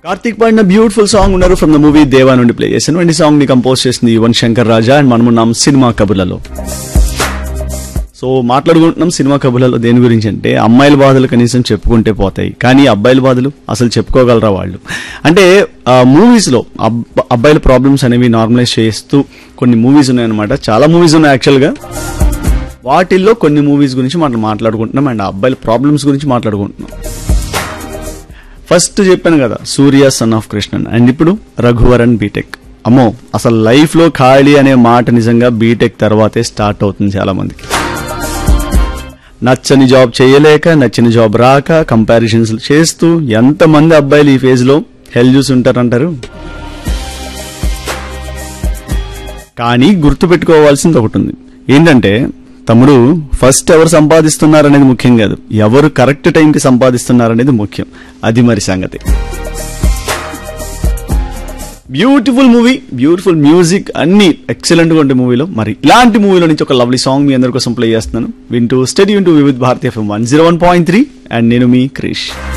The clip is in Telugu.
కార్తీక్ పాడిన బ్యూటిఫుల్ సాంగ్ ఉన్నారు ఫ్రమ్ ద మూవీ దేవా నుండి ప్లే చేశాను అండ్ ఈ సాంగ్ ని కంపోజ్ చేసింది యువన్ శంకర్ రాజా అండ్ మనమున్నాం సినిమా కబుర్లలో సో మాట్లాడుకుంటున్నాం సినిమా కబుర్లలో దేని గురించి అంటే అమ్మాయిల బాధలు కనీసం చెప్పుకుంటే పోతాయి కానీ అబ్బాయిల బాధలు అసలు చెప్పుకోగలరా వాళ్ళు అంటే మూవీస్ లో అబ్బ- అబ్బాయిల ప్రాబ్లమ్స్ అనేవి నార్మలైజ్ చేస్తూ కొన్ని మూవీస్ ఉన్నాయన్నమాట చాలా మూవీస్ ఉన్నాయి యాక్చువల్ గా వాటిల్లో కొన్ని మూవీస్ గురించి మనం మాట్లాడుకుంటున్నాం అండ్ అబ్బాయిల ప్రాబ్లమ్స్ గురించి మాట్లాడుకుంటున్నాం ఫస్ట్ చెప్పాను కదా Surya son of Krishnan and ఇప్పుడు రఘువరన్ బీటెక్ అమ్మో అసలు లైఫ్ లో ఖాళీ అనే మాట నిజంగా బీటెక్ తర్వాతే స్టార్ట్ అవుతుంది చాలా మందికి నచ్చని జాబ్ చేయలేక నచ్చిన జాబ్ రాక కంపారిజన్స్ చేస్తూ ఎంతమంది అబ్బాయిలు ఈ ఫేజ్ లో హెల్ చూసి ఉంటారంటారు కానీ గుర్తు పెట్టుకోవాల్సింది ఒకటి ఉంది ఏంటంటే తమ్ముడు ఫస్ట్ ఎవరు సంపాదిస్తున్నారనేది ముఖ్యం కాదు ఎవరు కరెక్ట్ టైంకి సంపాదిస్తున్నారనేది ముఖ్యం అది మరి సంగతి బ్యూటిఫుల్ మూవీ బ్యూటిఫుల్ మ్యూజిక్ అన్ని ఎక్సలెంట్ గా ఉండే మూవీలో మరి ఇలాంటి మూవీలో నుంచి ఒక లవ్లీ సాంగ్ మీ అందరి కోసం ప్లే చేస్తున్నాను వింటూ స్టడీ వింటూ Vividh Bharati F M one zero one point three and నేను మీ క్రిష్